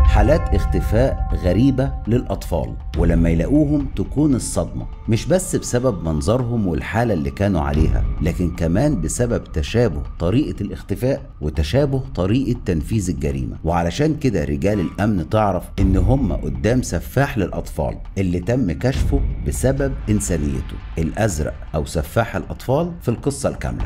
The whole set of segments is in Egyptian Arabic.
حالات اختفاء غريبة للأطفال ولما يلاقوهم تكون الصدمة مش بس بسبب منظرهم والحالة اللي كانوا عليها لكن كمان بسبب تشابه طريقة الاختفاء وتشابه طريقة تنفيذ الجريمة وعلشان كده رجال الأمن تعرف إن هم قدام سفاح للأطفال اللي تم كشفه بسبب إنسانيته الأزرق أو سفاح الأطفال في القصة الكاملة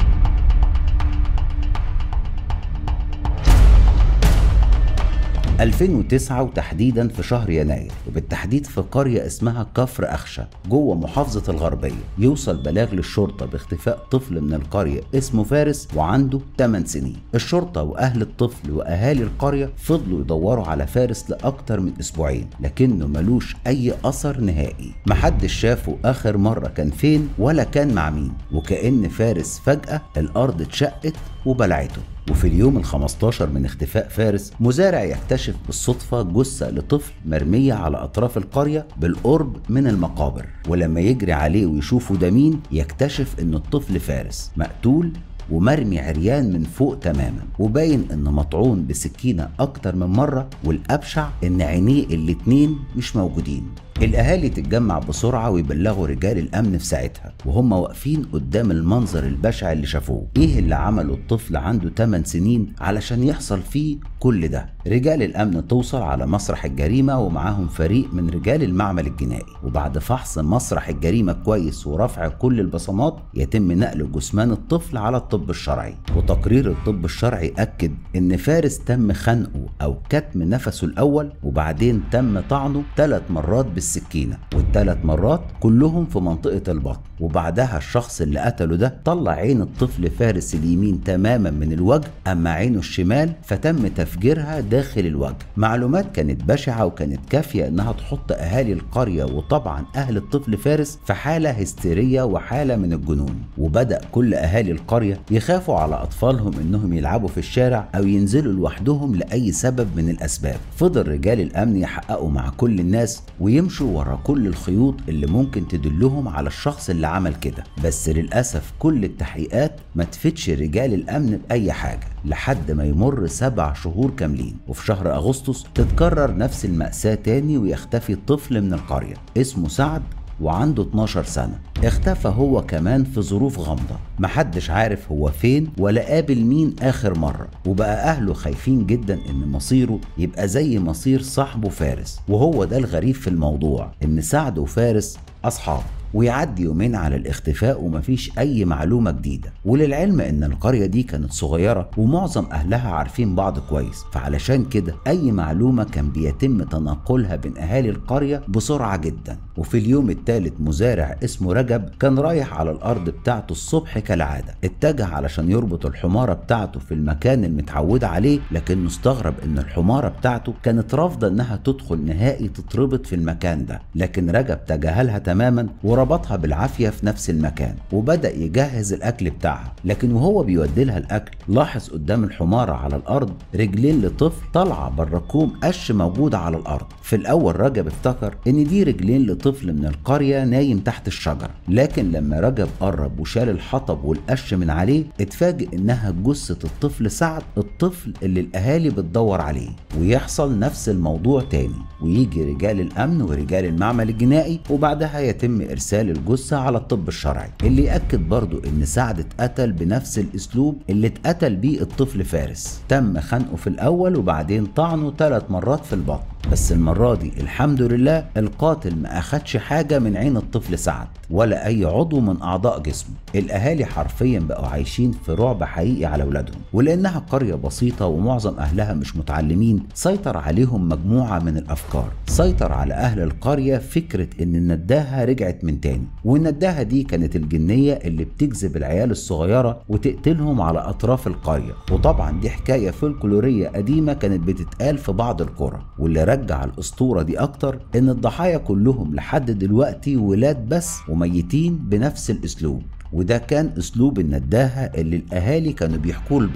– 2009 وتحديدا في شهر يناير وبالتحديد في قرية اسمها كفر أخشى جوه محافظة الغربية يوصل بلاغ للشرطة باختفاء طفل من القرية اسمه فارس وعنده 8 سنين الشرطة وأهل الطفل وأهالي القرية فضلوا يدوروا على فارس لأكتر من أسبوعين لكنه ملوش أي أثر نهائي محدش شافه آخر مرة كان فين ولا كان مع مين وكأن فارس فجأة الأرض اتشقت وبلعته وفي اليوم ال 15 من اختفاء فارس مزارع يكتشف بالصدفة جثة لطفل مرمية على أطراف القرية بالقرب من المقابر ولما يجري عليه ويشوفه ده مين يكتشف إن الطفل فارس مقتول ومرمي عريان من فوق تماما وباين انه مطعون بسكينة اكتر من مرة والابشع ان عينيه الاتنين مش موجودين الاهالي تتجمع بسرعه ويبلغوا رجال الامن في ساعتها وهم واقفين قدام المنظر البشع اللي شافوه ايه اللي عمله الطفل عنده 8 سنين علشان يحصل فيه كل ده رجال الامن توصل على مسرح الجريمه ومعاهم فريق من رجال المعمل الجنائي وبعد فحص مسرح الجريمه كويس ورفع كل البصمات يتم نقل جثمان الطفل على الطب الشرعي وتقرير الطب الشرعي اكد ان فارس تم خنقه او كتم نفسه الاول وبعدين تم طعنه ثلاث مرات بالسكينه والثلاث مرات كلهم في منطقه البطن وبعدها الشخص اللي قتله ده طلع عين الطفل فارس اليمين تماما من الوجه اما عينه الشمال فتم تفجيرها داخل الوجه معلومات كانت بشعه وكانت كافيه انها تحط اهالي القريه وطبعا اهل الطفل فارس في حاله هستيريه وحاله من الجنون وبدا كل اهالي القريه يخافوا على اطفالهم انهم يلعبوا في الشارع او ينزلوا لوحدهم لاي سبب من الاسباب فضل رجال الامن يحققوا مع كل الناس ويمشوا ورا كل الخيوط اللي ممكن تدلهم على الشخص اللي عمل كده بس للاسف كل التحقيقات ما تفيدش رجال الامن باي حاجه لحد ما يمر سبع شهور كاملين وفي شهر اغسطس تتكرر نفس المأساة تاني ويختفي طفل من القرية اسمه سعد وعنده 12 سنة اختفى هو كمان في ظروف غامضة محدش عارف هو فين ولا قابل مين آخر مرة وبقى أهله خايفين جدا إن مصيره يبقى زي مصير صاحبه فارس وهو ده الغريب في الموضوع إن سعد وفارس أصحاب ويعدي يومين على الاختفاء ومفيش أي معلومة جديدة وللعلم إن القرية دي كانت صغيرة ومعظم أهلها عارفين بعض كويس فعلشان كده أي معلومة كان بيتم تنقلها بين أهالي القرية بسرعة جدا وفي اليوم الثالث مزارع اسمه رجب كان رايح على الأرض بتاعته الصبح كالعادة اتجه علشان يربط الحمارة بتاعته في المكان المتعود عليه لكنه استغرب إن الحمارة بتاعته كانت رافضة إنها تدخل نهائي تتربط في المكان ده لكن رجب تجاهلها تماما وربطها بالعافية في نفس المكان وبدأ يجهز الأكل بتاعها لكن وهو بيودي لها الأكل لاحظ قدام الحمارة على الأرض رجلين لطفل طالعة بره كوم قش موجودة على الأرض في الأول رجب افتكر إن دي رجلين لطفل من القرية نايم تحت الشجرة لكن لما رجب قرب وشال الحطب والقش من عليه اتفاجئ إنها جثة الطفل سعد الطفل اللي الأهالي بتدور عليه ويحصل نفس الموضوع تاني ويجي رجال الأمن ورجال المعمل الجنائي وبعدها يتم إرسال الجثة على الطب الشرعي اللي يأكد برضو إن سعد اتقتل بنفس الأسلوب اللي اتقتل بيه الطفل فارس تم خنقه في الأول وبعدين طعنه ثلاث مرات في البطن بس المرة دي الحمد لله القاتل ما أخدش حاجة من عين الطفل سعد ولا أي عضو من أعضاء جسمه الأهالي حرفيا بقوا عايشين في رعب حقيقي على أولادهم ولأنها قرية بسيطة ومعظم أهلها مش متعلمين سيطر عليهم مجموعة من الأفكار سيطر على أهل القرية فكرة إن النداهة رجعت من تاني والنداهة دي كانت الجنية اللي بتجذب العيال الصغيرة وتقتلهم على أطراف القرية وطبعا دي حكاية فولكلورية قديمة كانت بتتقال في بعض القرى واللي رجع الأسطورة دي أكتر إن الضحايا كلهم لحد دلوقتي ولاد بس وميتين بنفس الأسلوب وده كان أسلوب النداهة اللي الأهالي كانوا بيحكوه لبعض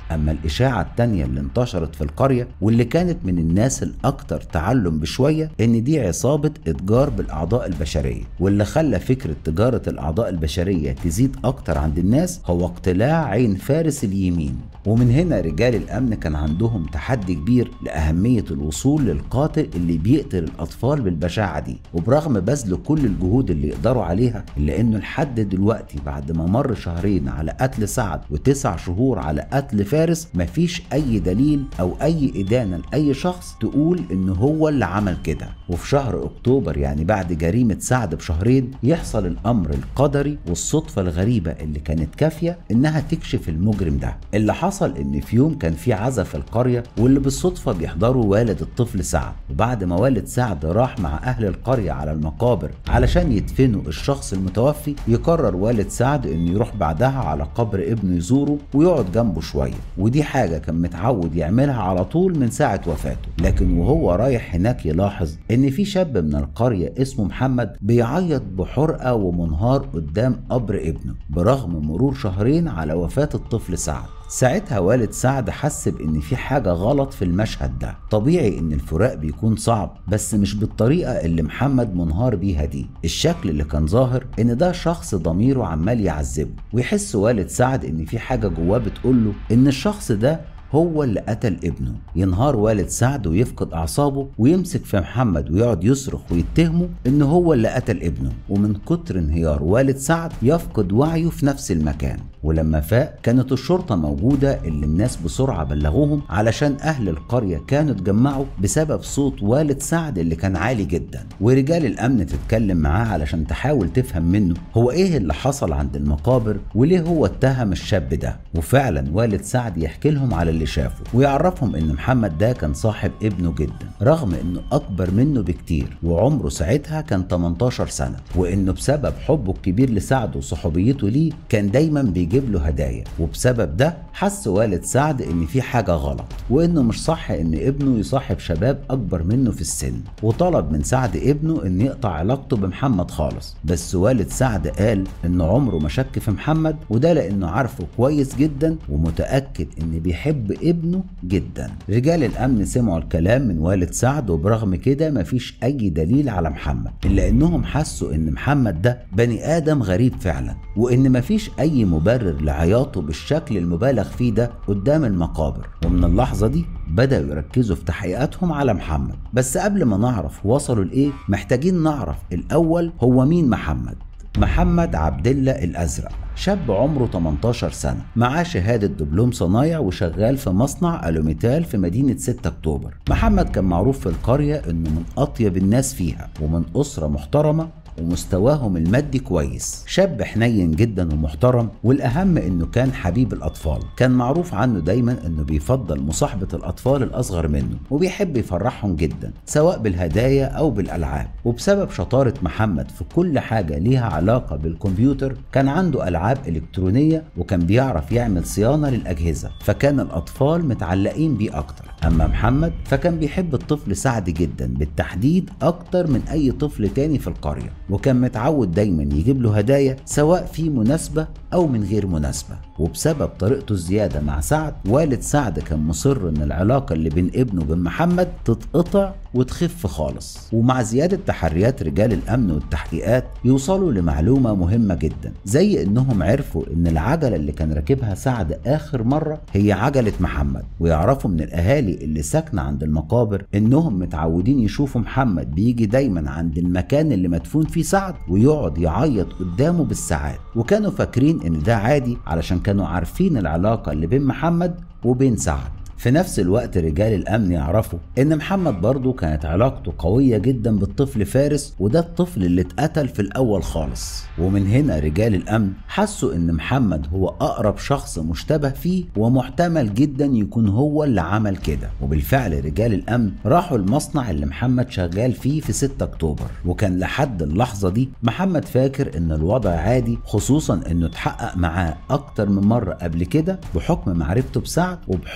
اما الاشاعة التانية اللي انتشرت في القرية واللي كانت من الناس الاكثر تعلم بشوية ان دي عصابة اتجار بالاعضاء البشرية واللي خلى فكرة تجارة الاعضاء البشرية تزيد اكتر عند الناس هو اقتلاع عين فارس اليمين ومن هنا رجال الامن كان عندهم تحدي كبير لاهمية الوصول للقاتل اللي بيقتل الاطفال بالبشاعة دي وبرغم بذل كل الجهود اللي يقدروا عليها الا انه لحد دلوقتي بعد ما مر شهرين على قتل سعد وتسع شهور على قتل فارس مفيش اي دليل او اي ادانة لاي شخص تقول ان هو اللي عمل كده وفي شهر اكتوبر يعني بعد جريمة سعد بشهرين يحصل الامر القدري والصدفة الغريبة اللي كانت كافية انها تكشف المجرم ده اللي حصل ان في يوم كان في عزا في القرية واللي بالصدفة بيحضروا والد الطفل سعد وبعد ما والد سعد راح مع اهل القرية على المقابر علشان يدفنوا الشخص المتوفي يقرر والد سعد انه يروح بعدها على قبر ابنه يزوره ويقعد جنبه شوية ودي حاجة كان متعود يعملها على طول من ساعة وفاته لكن وهو رايح هناك يلاحظ ان في شاب من القرية اسمه محمد بيعيط بحرقة ومنهار قدام قبر ابنه برغم مرور شهرين على وفاة الطفل سعد ساعتها والد سعد حس بان في حاجة غلط في المشهد ده طبيعي ان الفراق بيكون صعب بس مش بالطريقة اللي محمد منهار بيها دي الشكل اللي كان ظاهر ان ده شخص ضميره عمال يعذبه ويحس والد سعد ان في حاجة جواه بتقوله ان الشخص ده هو اللي قتل ابنه ينهار والد سعد ويفقد اعصابه ويمسك في محمد ويقعد يصرخ ويتهمه ان هو اللي قتل ابنه ومن كتر انهيار والد سعد يفقد وعيه في نفس المكان ولما فاق كانت الشرطة موجودة اللي الناس بسرعة بلغوهم علشان أهل القرية كانوا اتجمعوا بسبب صوت والد سعد اللي كان عالي جدا ورجال الأمن تتكلم معاه علشان تحاول تفهم منه هو إيه اللي حصل عند المقابر وليه هو اتهم الشاب ده وفعلا والد سعد يحكي لهم على اللي شافه ويعرفهم إن محمد ده كان صاحب ابنه جدا رغم إنه أكبر منه بكتير وعمره ساعتها كان 18 سنة وإنه بسبب حبه الكبير لسعد وصحوبيته ليه كان دايما بيجي يجيب له هدايا وبسبب ده حس والد سعد ان في حاجه غلط وانه مش صح ان ابنه يصاحب شباب اكبر منه في السن وطلب من سعد ابنه ان يقطع علاقته بمحمد خالص بس والد سعد قال ان عمره ما شك في محمد وده لانه عارفه كويس جدا ومتاكد ان بيحب ابنه جدا رجال الامن سمعوا الكلام من والد سعد وبرغم كده مفيش اي دليل على محمد الا انهم حسوا ان محمد ده بني ادم غريب فعلا وان مفيش اي مبرر لعياطه بالشكل المبالغ فيه ده قدام المقابر ومن اللحظة دي بدأوا يركزوا في تحقيقاتهم على محمد بس قبل ما نعرف وصلوا لإيه محتاجين نعرف الأول هو مين محمد محمد عبد الله الأزرق شاب عمره 18 سنة معاه شهادة دبلوم صنايع وشغال في مصنع ألوميتال في مدينة 6 أكتوبر محمد كان معروف في القرية إنه من أطيب الناس فيها ومن أسرة محترمة ومستواهم المادي كويس شاب حنين جدا ومحترم والاهم انه كان حبيب الاطفال كان معروف عنه دايما انه بيفضل مصاحبه الاطفال الاصغر منه وبيحب يفرحهم جدا سواء بالهدايا او بالالعاب وبسبب شطاره محمد في كل حاجه ليها علاقه بالكمبيوتر كان عنده العاب الكترونيه وكان بيعرف يعمل صيانه للاجهزه فكان الاطفال متعلقين بيه اكتر اما محمد فكان بيحب الطفل سعد جدا بالتحديد اكتر من اي طفل تاني في القريه وكان متعود دايما يجيب له هدايا سواء في مناسبة أو من غير مناسبة وبسبب طريقته الزيادة مع سعد والد سعد كان مصر إن العلاقة اللي بين ابنه وبين محمد تتقطع وتخف خالص ومع زيادة تحريات رجال الأمن والتحقيقات يوصلوا لمعلومة مهمة جدا زي إنهم عرفوا إن العجلة اللي كان راكبها سعد آخر مرة هي عجلة محمد ويعرفوا من الأهالي اللي ساكنة عند المقابر إنهم متعودين يشوفوا محمد بيجي دايما عند المكان اللي مدفون فيه سعد ويقعد يعيط قدامه بالساعات وكانوا فاكرين إن ده عادي علشان كانوا عارفين العلاقة اللي بين محمد وبين سعد في نفس الوقت رجال الامن يعرفوا ان محمد برضه كانت علاقته قويه جدا بالطفل فارس وده الطفل اللي اتقتل في الاول خالص ومن هنا رجال الامن حسوا ان محمد هو اقرب شخص مشتبه فيه ومحتمل جدا يكون هو اللي عمل كده وبالفعل رجال الامن راحوا المصنع اللي محمد شغال فيه في 6 اكتوبر وكان لحد اللحظه دي محمد فاكر ان الوضع عادي خصوصا انه اتحقق معاه اكتر من مره قبل كده بحكم معرفته بسعد وبحكم انه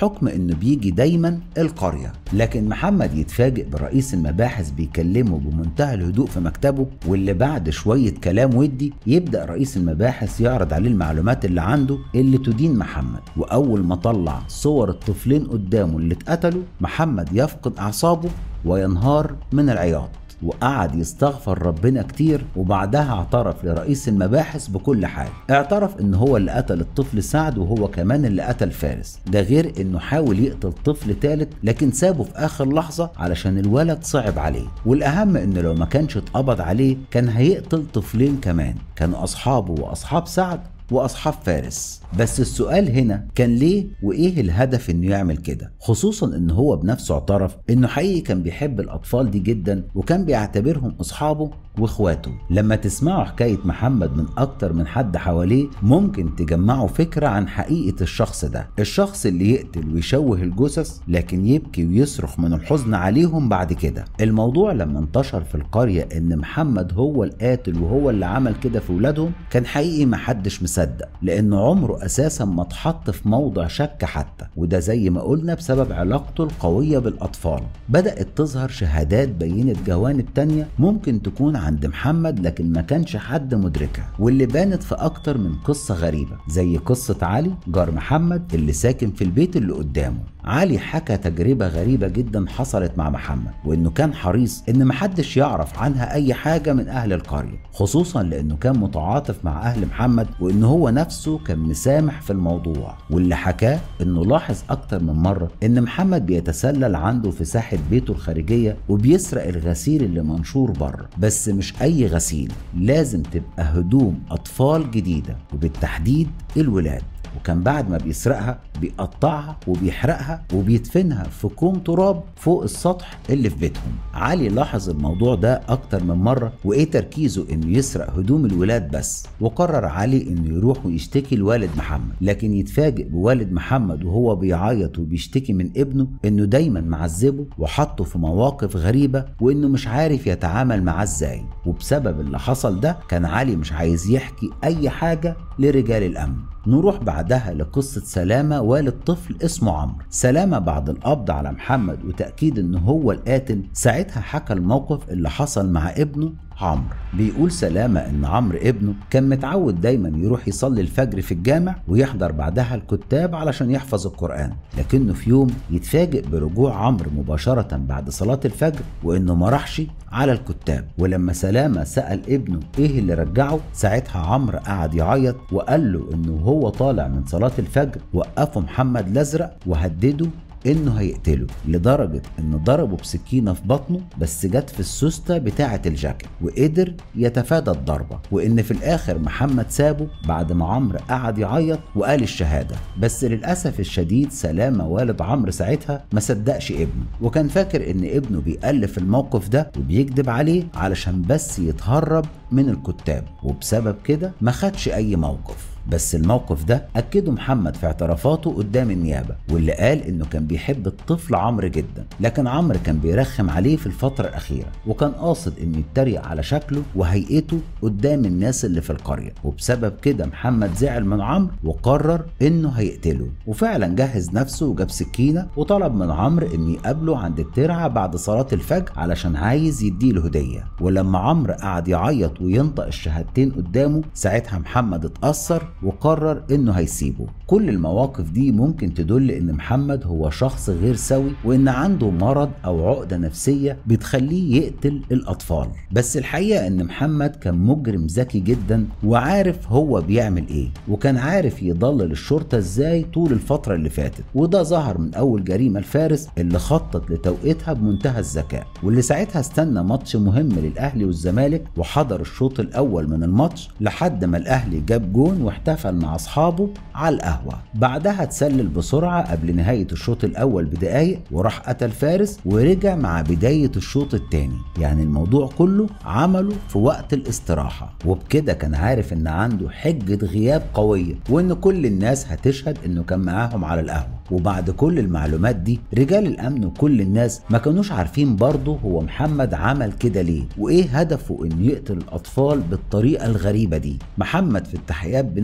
انه بيجي دايما القرية لكن محمد يتفاجئ برئيس المباحث بيكلمه بمنتهى الهدوء في مكتبه واللي بعد شوية كلام ودي يبدأ رئيس المباحث يعرض عليه المعلومات اللي عنده اللي تدين محمد وأول ما طلع صور الطفلين قدامه اللي اتقتلوا محمد يفقد أعصابه وينهار من العياط وقعد يستغفر ربنا كتير وبعدها اعترف لرئيس المباحث بكل حاجة اعترف ان هو اللي قتل الطفل سعد وهو كمان اللي قتل فارس ده غير انه حاول يقتل طفل تالت لكن سابه في اخر لحظة علشان الولد صعب عليه والاهم انه لو ما كانش اتقبض عليه كان هيقتل طفلين كمان كانوا اصحابه واصحاب سعد واصحاب فارس بس السؤال هنا كان ليه وايه الهدف انه يعمل كده خصوصا ان هو بنفسه اعترف انه حقيقي كان بيحب الاطفال دي جدا وكان بيعتبرهم اصحابه واخواته لما تسمعوا حكاية محمد من اكتر من حد حواليه ممكن تجمعوا فكرة عن حقيقة الشخص ده الشخص اللي يقتل ويشوه الجثث لكن يبكي ويصرخ من الحزن عليهم بعد كده الموضوع لما انتشر في القرية ان محمد هو القاتل وهو اللي عمل كده في ولادهم كان حقيقي محدش مصدق لانه عمره اساسا ما اتحط في موضع شك حتى وده زي ما قلنا بسبب علاقته القوية بالاطفال بدأت تظهر شهادات بينت جوانب تانية ممكن تكون عند محمد لكن ما كانش حد مدركها واللي بانت في اكتر من قصة غريبة زي قصة علي جار محمد اللي ساكن في البيت اللي قدامه علي حكى تجربة غريبة جدا حصلت مع محمد وانه كان حريص ان محدش يعرف عنها اي حاجة من اهل القرية خصوصا لانه كان متعاطف مع اهل محمد وان هو نفسه كان مسامح في الموضوع واللي حكاه انه لاحظ اكتر من مرة ان محمد بيتسلل عنده في ساحة بيته الخارجية وبيسرق الغسيل اللي منشور بره بس مش اي غسيل لازم تبقى هدوم اطفال جديدة وبالتحديد الولاد وكان بعد ما بيسرقها بيقطعها وبيحرقها وبيدفنها في كوم تراب فوق السطح اللي في بيتهم علي لاحظ الموضوع ده اكتر من مرة وايه تركيزه انه يسرق هدوم الولاد بس وقرر علي انه يروح ويشتكي لوالد محمد لكن يتفاجئ بوالد محمد وهو بيعيط وبيشتكي من ابنه انه دايما معذبه وحطه في مواقف غريبة وانه مش عارف يتعامل معاه ازاي وبسبب اللي حصل ده كان علي مش عايز يحكي اي حاجة لرجال الامن نروح بعدها لقصة سلامة والد طفل اسمه عمرو سلامة بعد القبض على محمد وتأكيد ان هو القاتل ساعتها حكى الموقف اللي حصل مع ابنه عمرو بيقول سلامة ان عمرو ابنه كان متعود دايما يروح يصلي الفجر في الجامع ويحضر بعدها الكتاب علشان يحفظ القرآن لكنه في يوم يتفاجئ برجوع عمرو مباشرة بعد صلاة الفجر وانه ما راحش على الكتاب ولما سلامة سأل ابنه ايه اللي رجعه ساعتها عمرو قعد يعيط وقال له انه هو طالع من صلاة الفجر وقفه محمد الازرق وهدده انه هيقتله لدرجة انه ضربه بسكينة في بطنه بس جت في السوستة بتاعة الجاكيت وقدر يتفادى الضربة وان في الاخر محمد سابه بعد ما عمرو قعد يعيط وقال الشهادة بس للأسف الشديد سلامة والد عمرو ساعتها ما صدقش ابنه وكان فاكر ان ابنه بيألف الموقف ده وبيكذب عليه علشان بس يتهرب من الكتاب وبسبب كده ما خدش اي موقف بس الموقف ده أكده محمد في اعترافاته قدام النيابة واللي قال إنه كان بيحب الطفل عمرو جدا لكن عمرو كان بيرخم عليه في الفترة الأخيرة وكان قاصد إنه يتريق على شكله وهيئته قدام الناس اللي في القرية وبسبب كده محمد زعل من عمرو وقرر إنه هيقتله وفعلا جهز نفسه وجاب سكينة وطلب من عمرو إنه يقابله عند الترعة بعد صلاة الفجر علشان عايز يديله هدية ولما عمرو قعد يعيط وينطق الشهادتين قدامه ساعتها محمد اتأثر وقرر انه هيسيبه كل المواقف دي ممكن تدل ان محمد هو شخص غير سوي وان عنده مرض او عقدة نفسية بتخليه يقتل الاطفال بس الحقيقة ان محمد كان مجرم ذكي جدا وعارف هو بيعمل ايه وكان عارف يضلل الشرطة ازاي طول الفترة اللي فاتت وده ظهر من اول جريمة الفارس اللي خطط لتوقيتها بمنتهى الذكاء واللي ساعتها استنى ماتش مهم للاهلي والزمالك وحضر الشوط الاول من الماتش لحد ما الاهلي جاب جون واحتفل مع اصحابه على القهوه بعدها اتسلل بسرعه قبل نهايه الشوط الاول بدقايق وراح قتل فارس ورجع مع بدايه الشوط الثاني يعني الموضوع كله عمله في وقت الاستراحه وبكده كان عارف ان عنده حجه غياب قويه وان كل الناس هتشهد انه كان معاهم على القهوه وبعد كل المعلومات دي رجال الامن وكل الناس ما كانوش عارفين برضه هو محمد عمل كده ليه وايه هدفه انه يقتل الاطفال بالطريقه الغريبه دي محمد في التحقيقات بنفسه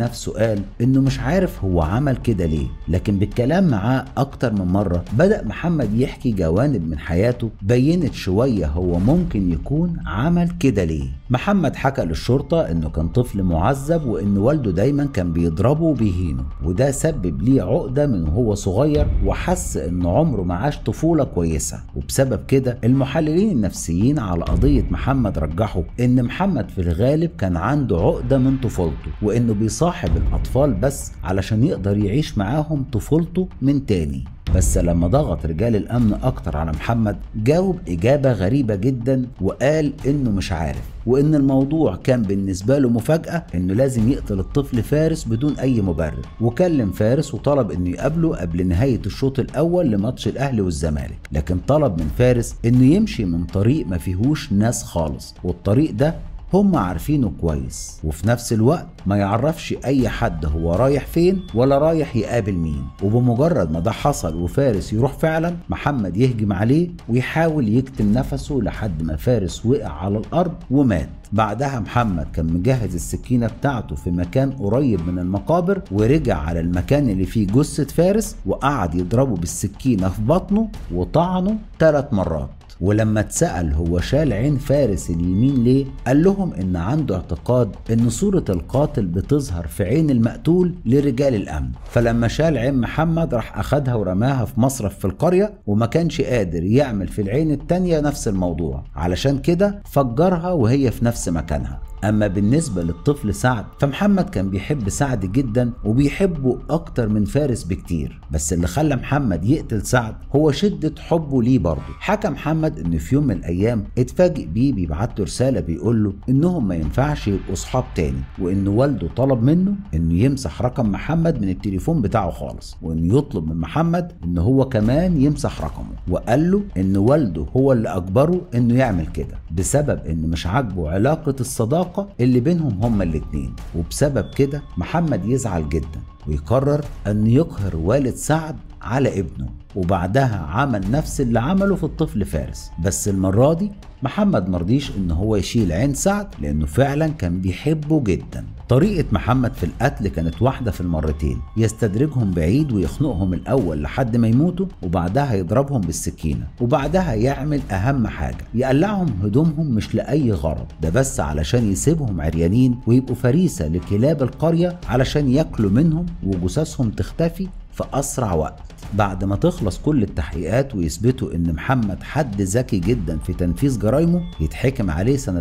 نفسه قال انه مش عارف هو عمل كده ليه لكن بالكلام معاه اكتر من مرة بدأ محمد يحكي جوانب من حياته بينت شوية هو ممكن يكون عمل كده ليه محمد حكى للشرطة انه كان طفل معذب وان والده دايما كان بيضربه وبيهينه وده سبب ليه عقدة من وهو صغير وحس ان عمره ما عاش طفولة كويسة وبسبب كده المحللين النفسيين على قضية محمد رجحوا ان محمد في الغالب كان عنده عقدة من طفولته وانه بيصاحب الاطفال بس علشان يقدر يعيش معاهم طفولته من تاني بس لما ضغط رجال الامن اكتر على محمد جاوب اجابه غريبه جدا وقال انه مش عارف وان الموضوع كان بالنسبه له مفاجاه انه لازم يقتل الطفل فارس بدون اي مبرر وكلم فارس وطلب انه يقابله قبل نهايه الشوط الاول لماتش الاهلي والزمالك لكن طلب من فارس انه يمشي من طريق ما فيهوش ناس خالص والطريق ده هم عارفينه كويس وفي نفس الوقت ما يعرفش اي حد هو رايح فين ولا رايح يقابل مين وبمجرد ما ده حصل وفارس يروح فعلا محمد يهجم عليه ويحاول يكتم نفسه لحد ما فارس وقع على الارض ومات بعدها محمد كان مجهز السكينة بتاعته في مكان قريب من المقابر ورجع على المكان اللي فيه جثة فارس وقعد يضربه بالسكينة في بطنه وطعنه ثلاث مرات ولما اتسأل هو شال عين فارس اليمين ليه قال لهم ان عنده اعتقاد ان صورة القاتل بتظهر في عين المقتول لرجال الامن فلما شال عين محمد راح اخدها ورماها في مصرف في القرية وما كانش قادر يعمل في العين التانية نفس الموضوع علشان كده فجرها وهي في نفس مكانها اما بالنسبه للطفل سعد فمحمد كان بيحب سعد جدا وبيحبه اكتر من فارس بكتير بس اللي خلى محمد يقتل سعد هو شده حبه ليه برضه حكى محمد ان في يوم من الايام اتفاجئ بيه بيبعت له رساله بيقول له انهم ما ينفعش يبقوا صحاب تاني وان والده طلب منه انه يمسح رقم محمد من التليفون بتاعه خالص وانه يطلب من محمد ان هو كمان يمسح رقمه وقال له ان والده هو اللي اجبره انه يعمل كده بسبب ان مش عاجبه علاقه الصداقه العلاقة اللي بينهم هما الاتنين وبسبب كده محمد يزعل جدا ويقرر أن يقهر والد سعد على ابنه وبعدها عمل نفس اللي عمله في الطفل فارس بس المرة دي محمد مرضيش ان هو يشيل عين سعد لانه فعلا كان بيحبه جدا طريقة محمد في القتل كانت واحدة في المرتين يستدرجهم بعيد ويخنقهم الأول لحد ما يموتوا وبعدها يضربهم بالسكينة وبعدها يعمل أهم حاجة يقلعهم هدومهم مش لأي غرض ده بس علشان يسيبهم عريانين ويبقوا فريسة لكلاب القرية علشان ياكلوا منهم وجثثهم تختفي في أسرع وقت بعد ما تخلص كل التحقيقات ويثبتوا ان محمد حد ذكي جدا في تنفيذ جرايمه يتحكم عليه سنة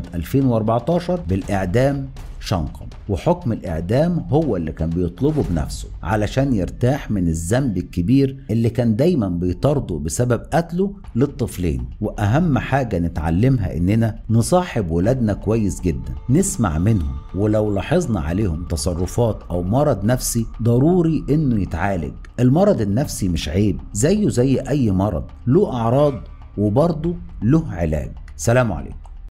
2014 بالإعدام شنقا وحكم الإعدام هو اللي كان بيطلبه بنفسه علشان يرتاح من الذنب الكبير اللي كان دايما بيطارده بسبب قتله للطفلين وأهم حاجة نتعلمها إننا نصاحب ولادنا كويس جدا نسمع منهم ولو لاحظنا عليهم تصرفات أو مرض نفسي ضروري إنه يتعالج المرض النفسي مش عيب زيه زي أي مرض له أعراض وبرضه له علاج سلام عليكم